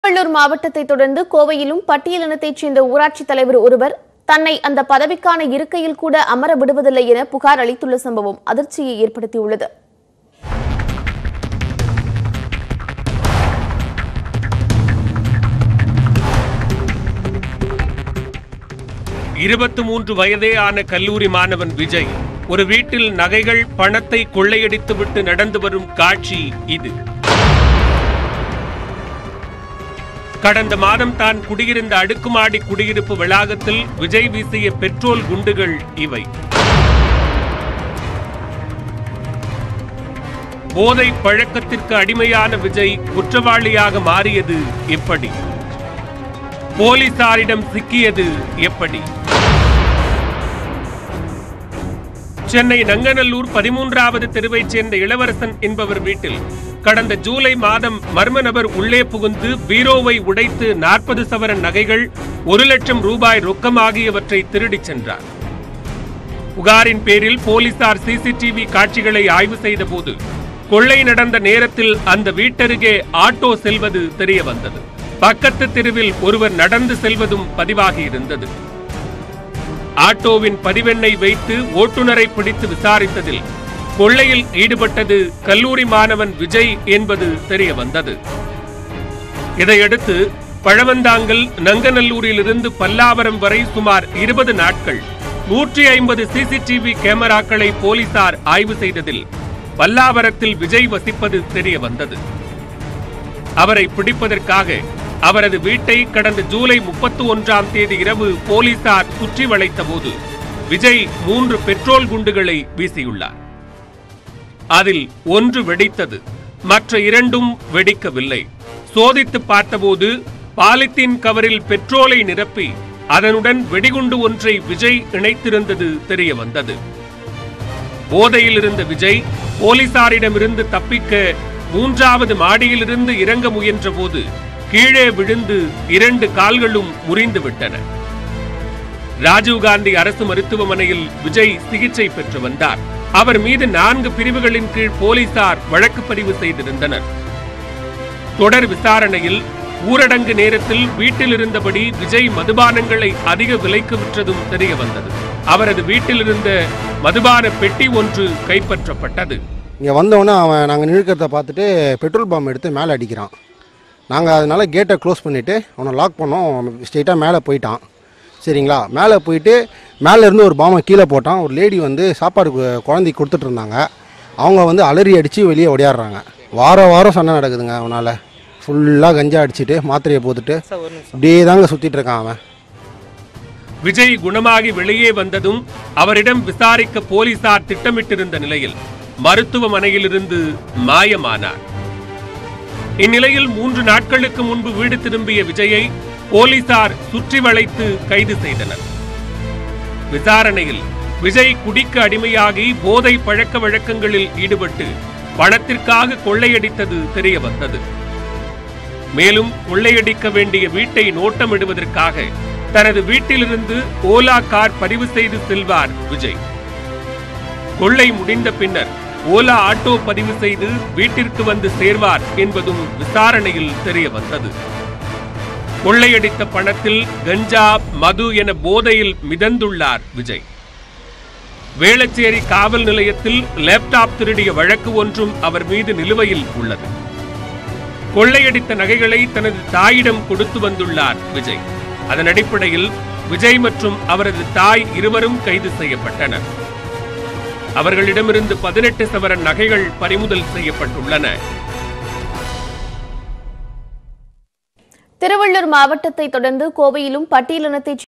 திருவள்ளூர் மாவட்டத்தை தொடர்ந்து கோவையிலும் பட்டியலினத்தைச் சேர்ந்த ஊராட்சித் தலைவர் ஒருவர் தன்னை அந்த பதவிக்கான இருக்கையில் கூட அமர விடுவதில்லை என புகார் அளித்துள்ள சம்பவம் அதிர்ச்சியை ஏற்படுத்தியுள்ளது இருபத்து மூன்று வயதே ஆன கல்லூரி மாணவன் விஜய் ஒரு வீட்டில் நகைகள் பணத்தை கொள்ளையடித்துவிட்டு நடந்து வரும் காட்சி இது கடந்த மாதம் தான் குடியிருந்த அடுக்குமாடி குடியிருப்பு வளாகத்தில் விஜய் வீசிய பெட்ரோல் குண்டுகள் இவை போதை பழக்கத்திற்கு அடிமையான விஜய் குற்றவாளியாக மாறியது எப்படி போலீசாரிடம் சிக்கியது எப்படி சென்னை நங்கநல்லூர் பதிமூன்றாவது தெருவைச் சேர்ந்த இளவரசன் என்பவர் வீட்டில் கடந்த ஜூலை மாதம் மர்ம நபர் உள்ளே புகுந்து பீரோவை உடைத்து நாற்பது சவரன் நகைகள் ஒரு லட்சம் ரூபாய் ரொக்கம் ஆகியவற்றை திருடிச் சென்றார் புகாரின் பேரில் போலீசார் சிசிடிவி காட்சிகளை ஆய்வு செய்தபோது கொள்ளை நடந்த நேரத்தில் அந்த வீட்டருகே ஆட்டோ செல்வது தெரிய வந்தது பக்கத்து தெருவில் ஒருவர் நடந்து செல்வதும் பதிவாகியிருந்தது ஆட்டோவின் பதிவெண்ணை வைத்து ஓட்டுநரை பிடித்து விசாரித்ததில் கொள்ளையில் ஈடுபட்டது கல்லூரி மாணவன் விஜய் என்பது தெரிய வந்தது இதையடுத்து பழவந்தாங்கல் நங்கநல்லூரிலிருந்து பல்லாவரம் வரை சுமார் இருபது நாட்கள் நூற்றி ஐம்பது சிசிடிவி கேமராக்களை போலீசார் ஆய்வு செய்ததில் பல்லாவரத்தில் விஜய் வசிப்பது தெரிய வந்தது அவரை பிடிப்பதற்காக அவரது வீட்டை கடந்த ஜூலை முப்பத்தி ஒன்றாம் தேதி இரவு போலீசார் சுற்றி வளைத்தபோது விஜய் மூன்று பெட்ரோல் குண்டுகளை வீசியுள்ளார் அதில் ஒன்று வெடித்தது மற்ற இரண்டும் வெடிக்கவில்லை சோதித்து பார்த்தபோது பாலித்தீன் கவரில் பெட்ரோலை நிரப்பி அதனுடன் வெடிகுண்டு ஒன்றை விஜய் இணைத்திருந்தது தெரிய வந்தது போதையில் இருந்த விஜய் போலீசாரிடமிருந்து தப்பிக்க மூன்றாவது மாடியிலிருந்து இறங்க முயன்றபோது கீழே விழுந்து இரண்டு கால்களும் முறிந்து விட்டன ராஜீவ்காந்தி அரசு மருத்துவமனையில் விஜய் சிகிச்சை பெற்று வந்தார் அவர் மீது நான்கு பிரிவுகளின் கீழ் போலீசார் வழக்கு பதிவு செய்திருந்தனர் தொடர் விசாரணையில் ஊரடங்கு நேரத்தில் வீட்டில் இருந்தபடி விஜய் மதுபானங்களை அதிக விலைக்கு விற்றதும் தெரிய வந்தது அவரது வீட்டில் இருந்த மதுபான பெட்டி ஒன்று கைப்பற்றப்பட்டது இங்கே வந்தவொடனே அவன் நாங்கள் நிற்கிறத பார்த்துட்டு பெட்ரோல் பாம்பு எடுத்து மேலே அடிக்கிறான் நாங்கள் அதனால கேட்டை க்ளோஸ் பண்ணிவிட்டு அவனை லாக் பண்ணோம் அவன் ஸ்ட்ரெயிட்டாக மேலே போயிட்டான் சரிங்களா மேலே போயிட்டு மேலே இருந்து ஒரு பாம்பை கீழே போட்டான் ஒரு லேடி வந்து சாப்பாடு கு- குழந்தைக்கு கொடுத்துட்டு இருந்தாங்க அவங்க வந்து அலறி அடித்து வெளியே ஓடியாடுறாங்க வாரம் வாரம் சண்டை நடக்குதுங்க அவனால் ஃபுல்லாக கஞ்சா அடிச்சிட்டு மாத்திரையை போட்டுட்டு இப்படியே தாங்க சுற்றிட்டு இருக்கான் அவன் விஜய் குணமாகி வெளியே வந்ததும் அவரிடம் விசாரிக்க போலீசார் திட்டமிட்டிருந்த நிலையில் மருத்துவமனையிலிருந்து மாயமானார் இந்நிலையில் மூன்று நாட்களுக்கு முன்பு வீடு திரும்பிய விஜயை போலீசார் சுற்றி வளைத்து கைது செய்தனர் விசாரணையில் விஜய் குடிக்கு அடிமையாகி போதை பழக்க வழக்கங்களில் ஈடுபட்டு பணத்திற்காக கொள்ளையடித்தது தெரிய வந்தது மேலும் கொள்ளையடிக்க வேண்டிய வீட்டை நோட்டமிடுவதற்காக தனது வீட்டிலிருந்து ஓலா கார் பதிவு செய்து செல்வார் விஜய் கொள்ளை முடிந்த பின்னர் ஓலா ஆட்டோ பதிவு செய்து வீட்டிற்கு வந்து சேர்வார் என்பதும் விசாரணையில் தெரிய வந்தது கொள்ளையடித்த பணத்தில் கஞ்சா மது என போதையில் மிதந்துள்ளார் விஜய் வேளச்சேரி காவல் நிலையத்தில் லேப்டாப் திருடிய வழக்கு ஒன்றும் அவர் மீது நிலுவையில் உள்ளது கொள்ளையடித்த நகைகளை தனது தாயிடம் கொடுத்து வந்துள்ளார் விஜய் அதன் அடிப்படையில் விஜய் மற்றும் அவரது தாய் இருவரும் கைது செய்யப்பட்டனர் அவர்களிடமிருந்து பதினெட்டு சவரன் நகைகள் பறிமுதல் செய்யப்பட்டுள்ளன திருவள்ளூர் மாவட்டத்தை தொடர்ந்து கோவையிலும் பட்டியலினத்தைச்